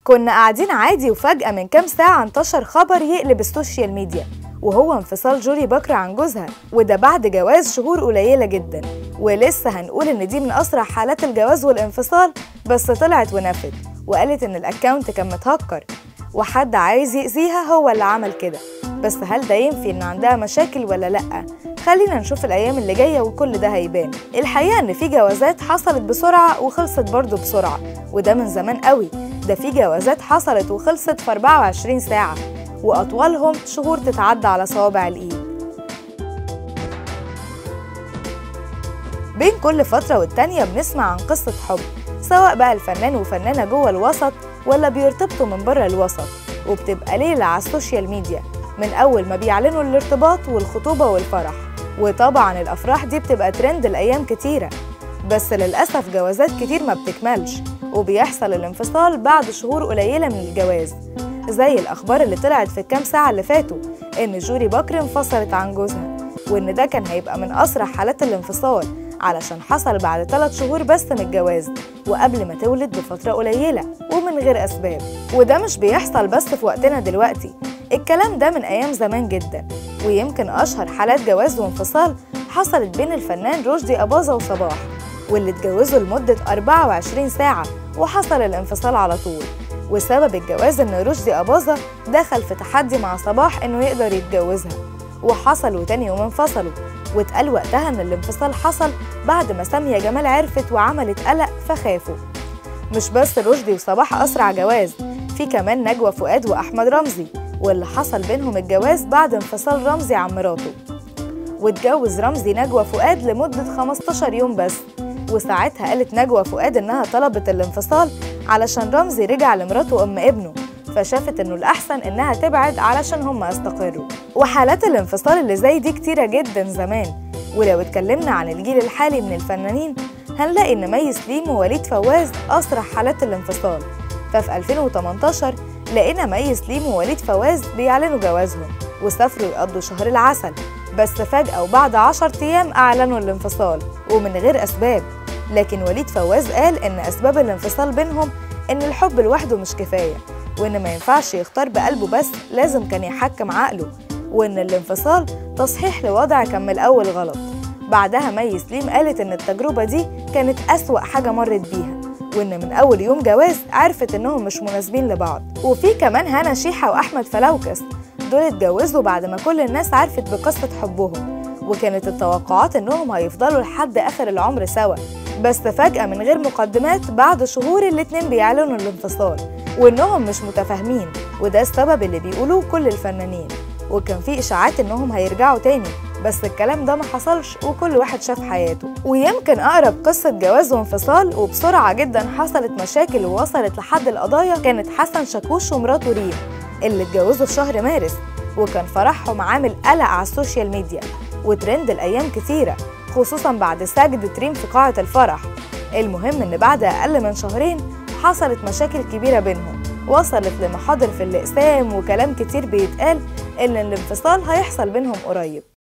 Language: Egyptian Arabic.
كنا قاعدين عادي وفجأة من كام ساعة انتشر خبر يقلب السوشيال ميديا وهو انفصال جولي بكر عن جوزها وده بعد جواز شهور قليلة جدا ولسه هنقول ان دي من اسرع حالات الجواز والانفصال بس طلعت ونفت وقالت ان الاكونت كان متهكر وحد عايز يأذيها هو اللي عمل كده بس هل ده ينفي ان عندها مشاكل ولا لأ؟ خلينا نشوف الايام اللي جايه وكل ده هيبان الحقيقه ان في جوازات حصلت بسرعه وخلصت برضه بسرعه وده من زمان قوي ده في جوازات حصلت وخلصت في 24 ساعه واطولهم شهور تتعدى على صوابع الايد بين كل فترة والتانية بنسمع عن قصة حب سواء بقى الفنان وفنانة جوه الوسط ولا بيرتبطوا من بره الوسط وبتبقى ليلة على السوشيال ميديا من أول ما بيعلنوا الارتباط والخطوبة والفرح وطبعا الأفراح دي بتبقى ترند لأيام كتيرة بس للأسف جوازات كتير ما بتكملش وبيحصل الانفصال بعد شهور قليلة من الجواز زي الأخبار اللي طلعت في الكام ساعة اللي فاتوا إن جوري بكر انفصلت عن جوزها وإن ده كان هيبقى من أسرع حالات الانفصال علشان حصل بعد ثلاث شهور بس من الجواز وقبل ما تولد بفترة قليلة ومن غير أسباب وده مش بيحصل بس في وقتنا دلوقتي الكلام ده من أيام زمان جدا ويمكن أشهر حالات جواز وانفصال حصلت بين الفنان رشدي أباظة وصباح واللي اتجوزوا لمدة 24 ساعة وحصل الانفصال على طول وسبب الجواز إن رشدي أباظة دخل في تحدي مع صباح إنه يقدر يتجوزها وحصل وتاني يوم انفصلوا واتقال وقتها إن الانفصال حصل بعد ما سامية جمال عرفت وعملت قلق فخافوا مش بس رشدي وصباح أسرع جواز في كمان نجوى فؤاد وأحمد رمزي واللي حصل بينهم الجواز بعد انفصال رمزي عن مراته واتجوز رمزي نجوى فؤاد لمدة 15 يوم بس وساعتها قالت نجوى فؤاد إنها طلبت الانفصال علشان رمزي رجع لمراته أم ابنه فشافت إنه الأحسن إنها تبعد علشان هما يستقروا وحالات الانفصال اللي زي دي كتيرة جدا زمان ولو اتكلمنا عن الجيل الحالي من الفنانين هنلاقي إن مي سليم ووليد فواز أسرع حالات الانفصال ففي 2018 لقينا مي سليم ووليد فواز بيعلنوا جوازهم وسافروا يقضوا شهر العسل بس فجأة وبعد 10 أيام أعلنوا الانفصال ومن غير أسباب لكن وليد فواز قال إن أسباب الانفصال بينهم إن الحب لوحده مش كفاية وإن ما ينفعش يختار بقلبه بس لازم كان يحكم عقله وإن الانفصال تصحيح لوضع كان من الأول غلط بعدها مي سليم قالت إن التجربة دي كانت أسوأ حاجة مرت بيها وإن من أول يوم جواز عرفت إنهم مش مناسبين لبعض وفي كمان هنا شيحة وأحمد فلوكس دول اتجوزوا بعد ما كل الناس عرفت بقصة حبهم وكانت التوقعات إنهم هيفضلوا لحد آخر العمر سوا بس فجأة من غير مقدمات بعد شهور الاتنين بيعلنوا الانفصال وإنهم مش متفاهمين وده السبب اللي بيقولوه كل الفنانين وكان في إشاعات إنهم هيرجعوا تاني بس الكلام ده ما حصلش وكل واحد شاف حياته ويمكن أقرب قصة جواز وانفصال وبسرعة جدا حصلت مشاكل ووصلت لحد القضايا كانت حسن شاكوش ومراته ريم اللي اتجوزوا في شهر مارس وكان فرحهم عامل قلق على السوشيال ميديا وترند الأيام كتيرة خصوصا بعد سجدة ريم في قاعة الفرح المهم إن بعد أقل من شهرين حصلت مشاكل كبيرة بينهم وصلت لمحاضر في الأقسام وكلام كتير بيتقال إن الانفصال هيحصل بينهم قريب